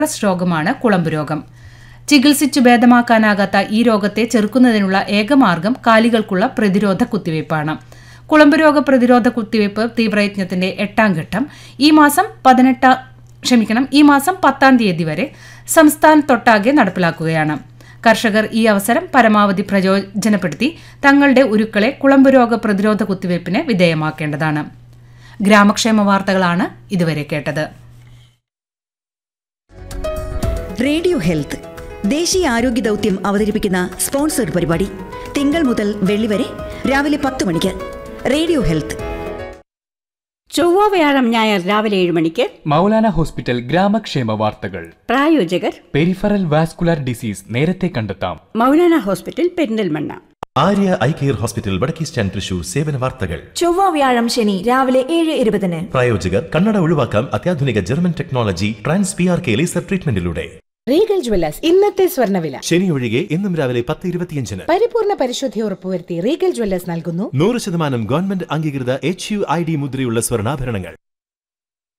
virus രോഗമാണ് കുളമ്പ് രോഗം ചികിത്സിച്ചു ഭേദമാക്കാനാകാത്ത ഈ രോഗത്തെ ചെറുക്കുന്നതിനുള്ള ഏകമാർഗം കാലികൾക്കുള്ള പ്രതിരോധ കുത്തിവയ്പ്പാണ് കുളമ്പ് രോഗ പ്രതിരോധ കുത്തിവയ്പ്പ് തീവ്രയജ്ഞത്തിന്റെ എട്ടാം ഘട്ടം ഈ മാസം പതിനെട്ടാം ക്ഷമിക്കണം ഈ മാസം പത്താം തീയതി വരെ സംസ്ഥാനത്തൊട്ടാകെ നടപ്പിലാക്കുകയാണ് കർഷകർ ഈ അവസരം പരമാവധി പ്രയോജനപ്പെടുത്തി തങ്ങളുടെ ഉരുക്കളെ കുളമ്പ് രോഗ പ്രതിരോധ കുത്തിവയ്പ്പിന് വിധേയമാക്കേണ്ടതാണ് ഗ്രാമക്ഷേമ വാർത്തകളാണ് ഇതുവരെ കേട്ടത് റേഡിയോ ഹെൽത്ത് ദേശീയ ആരോഗ്യ ദൗത്യം അവതരിപ്പിക്കുന്ന സ്പോൺസർഡ് പരിപാടി തിങ്കൾ മുതൽ വെള്ളി വരെ രാവിലെ പത്ത് മണിക്ക് റേഡിയോ ഹെൽത്ത് ചൊവ്വ വ്യാഴം ഞായർ രാവിലെ ഏഴ് മണിക്ക് മൗലാന ഹോസ്പിറ്റൽ ഗ്രാമക്ഷേമ വാർത്തകൾ പ്രായോജകർ പെരിഫറൽ വാസ്കുലർ ഡിസീസ് നേരത്തെ കണ്ടെത്താം Maulana hospital Perinthalmanna Arya eye care hospital വടക്കേ സ്റ്റാൻഡ് തൃശൂർ സേവന വാർത്തകൾ ചൊവ്വ വ്യാഴം ശനി രാവിലെ ഏഴ് ഇരുപതിന് പ്രായോജകർ കണ്ണട ഒഴിവാക്കാം അത്യാധുനിക German technology trans P R K laser ട്രീറ്റ്മെന്റിലൂടെ റീഗൽ ജ്വല്ലേഴ്സ് ഇന്നത്തെ സ്വർണ്ണവില ശനി ഒഴികെ ഇന്നും രാവിലെ പത്ത് ഇരുപത്തിയഞ്ചിന് പരിപൂർണ പരിശുദ്ധി ഉറപ്പുവരുത്തി റീഗൽ ജ്വല്ലേഴ്സ് നൽകുന്നു നൂറ് ശതമാനം ഗവൺമെന്റ് അംഗീകൃത എച്ച് യു ഐ ഡി മുദ്രയുള്ള സ്വർണ്ണാഭരണങ്ങൾ